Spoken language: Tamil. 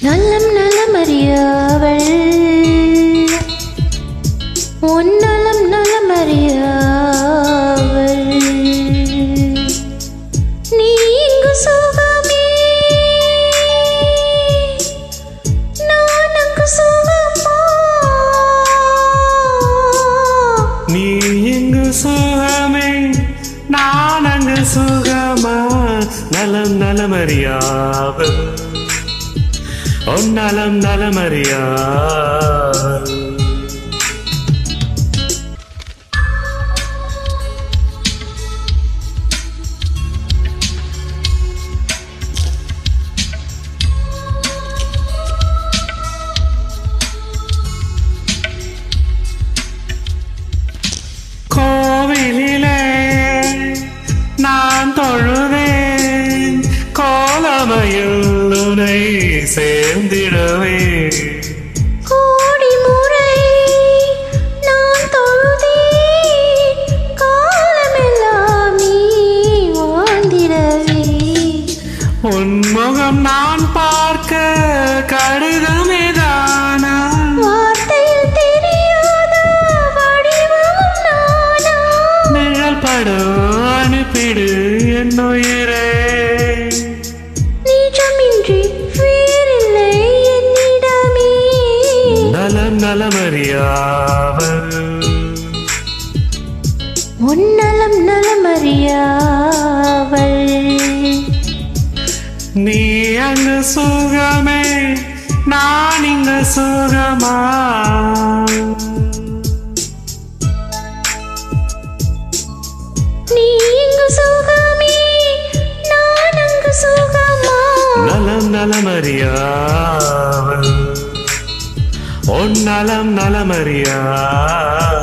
நலம் நலமறியாவள் உன்னலம் நலமறியாவள் நீ இங்கு சுகமே நான் அங்கு சுகமா நீ இங்கு சுகமே நான் அங்கு சுகமா நலம் நலமறியாவல் உன் நலம் நலமறியாவல் கோவிலிலே நான் தொழுவேன் கோலமையில் உனை சேர்ந்திடுவேன் கோடி முறை நான் தொழுதேன் காலமெல்லாம் நீ வாழ்ந்திடவே உன்முகம் நான் பார்க்க கடிதமேதானா வார்த்தையில் தெரியாத வடிவமும் நானா நிழல் படம் அனுப்பிடு என் உயிரே நிஜமின்றி வேறில்லை என்னிடமே நலம் நலமறியாவல் உன்னலம் நலமறியாவள் நீ அங்கு சுகமே நான் இங்கு சுகமா நீ இங்கு சுகமே நான் அங்கு சுகமா நலம் நலமறியாவல் உன் நலம் நலமறியா